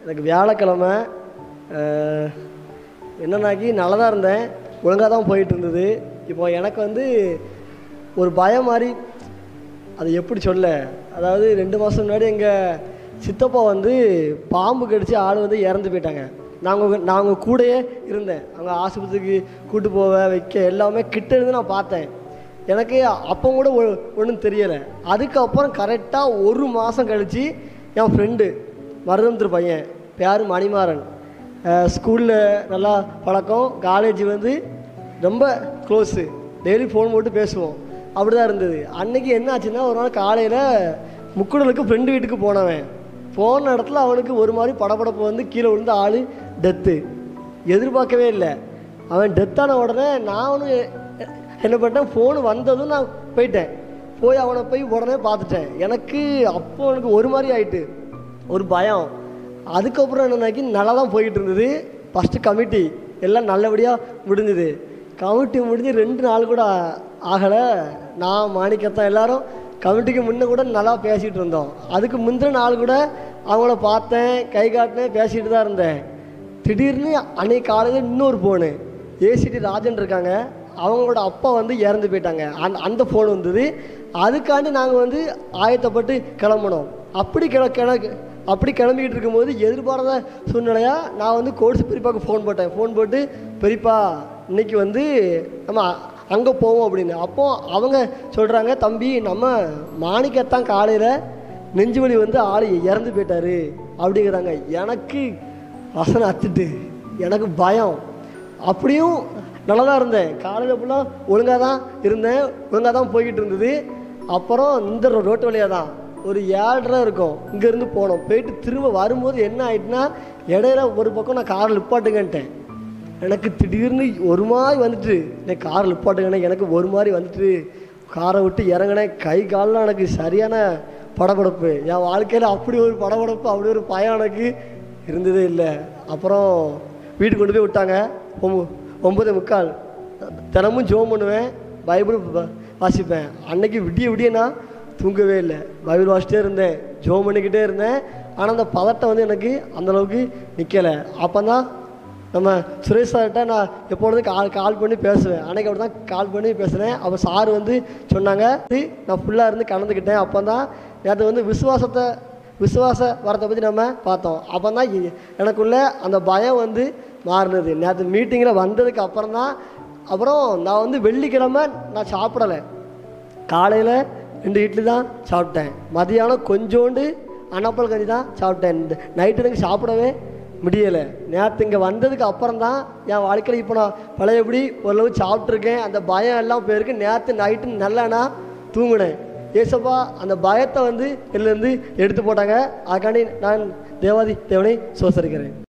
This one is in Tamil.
எனக்கு வியாழக்கிழமை அஹ், என்னன்னாக்கி நல்லா தான் இருந்தேன் ஒழுங்காக தான் போயிட்டு இருந்தது இப்போ எனக்கு வந்து ஒரு பயம் மாதிரி அது எப்படி சொல்ல அதாவது ரெண்டு மாதம் முன்னாடி எங்கள் சித்தப்பா வந்து பாம்பு கடிச்சு ஆள் வந்து இறந்து போயிட்டாங்க நாங்கள் நாங்கள் கூடயே இருந்தேன் அவங்க ஆஸ்பத்திரிக்கு கூட்டு போக வைக்க எல்லாமே கிட்ட இருந்து நான் பார்த்தேன் எனக்கு அப்போ கூட ஒன்றும் தெரியலை அதுக்கப்புறம் கரெக்டாக ஒரு மாதம் கழித்து என் ஃப்ரெண்டு மருதந்திர பையன் பேர் மணிமாறன் ஸ்கூலில் நல்லா பழக்கம் காலேஜ் வந்து ரொம்ப க்ளோஸு டெய்லி ஃபோன் போட்டு பேசுவோம் அப்படி தான் இருந்தது அன்னைக்கு என்ன ஆச்சுன்னா ஒரு நாள் காலையில் முக்குடலுக்கு ஃப்ரெண்டு வீட்டுக்கு போனவன் போன இடத்துல அவனுக்கு ஒரு மாதிரி படபடப்பு வந்து கீழே விழுந்து ஆள் டெத்து எதிர்பார்க்கவே இல்லை அவன் டெத்தான உடனே நான் ஒன்று என்ன பண்ணிட்டேன் ஃபோன் வந்ததும் நான் போயிட்டேன் போய் அவனை போய் உடனே பார்த்துட்டேன் எனக்கு அப்போ எனக்கு ஒரு மாதிரி ஆயிட்டு ஒரு பயம் அதுக்கப்புறம் என்னன்னாக்கி நல்லா தான் போய்கிட்டு இருந்தது ஃபஸ்ட்டு கமிட்டி எல்லாம் நல்லபடியாக முடிஞ்சுது கமிட்டி முடிஞ்சு ரெண்டு நாள் கூட ஆகலை நான் மாணிக்கத்தான் எல்லாரும் கமிட்டிக்கு முன்ன கூட நல்லா பேசிகிட்டு இருந்தோம் அதுக்கு முந்தின நாள் கூட அவங்கள பார்த்தேன் கை காட்டினேன் பேசிகிட்டு தான் இருந்தேன் திடீர்னு அன்னைக்கு காலையில் இன்னொரு ஃபோனு ஏசிடி ராஜன் இருக்காங்க அவங்களோட அப்பா வந்து இறந்து போயிட்டாங்க அந்த அந்த ஃபோன் வந்தது அதுக்காண்டி நாங்கள் வந்து ஆயத்தப்பட்டு கிளம்புனோம் அப்படி கிள கிள அப்படி கிளம்பிக்கிட்டு இருக்கும்போது எதிர்பாராத சூழ்நிலையாக நான் வந்து கோர்ஸ் பெரியப்பாவுக்கு ஃபோன் போட்டேன் ஃபோன் போட்டு பெரியப்பா இன்னைக்கு வந்து நம்ம அங்கே போவோம் அப்படின்னு அப்போ அவங்க சொல்கிறாங்க தம்பி நம்ம மாணிக்கத்தான் காலையில் நெஞ்சு வலி வந்து ஆள் இறந்து போயிட்டாரு அப்படிங்கிறாங்க எனக்கு வசனம் அத்துட்டு எனக்கு பயம் அப்படியும் நல்லா தான் இருந்தேன் காலையில் ஃபுல்லாக ஒழுங்காக தான் இருந்தேன் ஒழுங்காக தான் போய்கிட்டு இருந்தது அப்புறம் இந்த ரோ- ரோட்டு வழியாக தான் ஒரு ஏழரை இருக்கும் இங்கேருந்து போனோம் போயிட்டு திரும்ப வரும்போது என்ன ஆயிட்டுனா இடையில ஒரு பக்கம் நான் காரில் நிப்பாட்டுங்கன்ட்டேன் எனக்கு திடீர்னு ஒரு மாதிரி வந்துட்டு எனக்கு கார் நிப்பாட்டுங்கண்ணே எனக்கு ஒரு மாதிரி வந்துட்டு காரை விட்டு இறங்கினேன் கை கால்லாம் எனக்கு சரியான படபடப்பு என் வாழ்க்கையில் அப்படி ஒரு படபடப்பு அப்படி ஒரு பயம் எனக்கு இருந்ததே இல்லை அப்புறம் வீட்டுக்கு கொண்டு போய் விட்டாங்க ஒம்ப- ஒன்பது முக்கால் தினமும் ஜோம் பண்ணுவேன் பைபிள் வ- வாசிப்பேன் அன்னைக்கு விடிய விடிய நான் தூங்கவே இல்லை பைபிள் வாசிட்டே இருந்தேன் ஜோம் பண்ணிக்கிட்டே இருந்தேன் ஆனால் அந்த பதட்டம் வந்து எனக்கு அந்தளவுக்கு நிற்கலை அப்போ தான் நம்ம சுரேஷ் சார்கிட்ட நான் எப்பொழுதும் கால் கால் பண்ணி பேசுவேன் அன்னைக்கு அப்படி தான் கால் பண்ணி பேசுனேன் அப்போ சார் வந்து சொன்னாங்க "இது நான் ஃபுல்லாக இருந்து கலந்துக்கிட்டேன் அப்போ தான் நேற்று வந்து விசுவாசத்தை விசுவாச வரத்தை பற்றி நம்ம பார்த்தோம் அப்போ தான் எனக்குள்ள அந்த பயம் வந்து மாறினது நேற்று மீட்டிங்கில் வந்ததுக்கு அப்புறம் தான் அப்புறம் நான் வந்து வெள்ளிக்கிழமை நான் சாப்பிடலை காலையில் ரெண்டு இட்லி தான் சாப்பிட்டேன் மதியானம் கொஞ்சோண்டு அன்னப்பல் கஞ்சி தான் சாப்பிட்டேன் இந்த நைட்டு எனக்கு சாப்பிடவே முடியலை நேற்று இங்கே வந்ததுக்கு அப்புறம் தான் என் வாழ்க்கையில் இப்போ நான் பழையபடி ஓரளவு சாப்பிட்ருக்கேன் அந்த பயம் எல்லாம் போயிருக்கு நேற்று நைட்டு நல்லா நான் தூங்கினேன் ஏசப்பா அந்த பயத்தை வந்து இதுலேருந்து எடுத்து போட்டாங்க அதுக்காண்டி நான் தேவாதி தேவனை சோசரிக்கிறேன்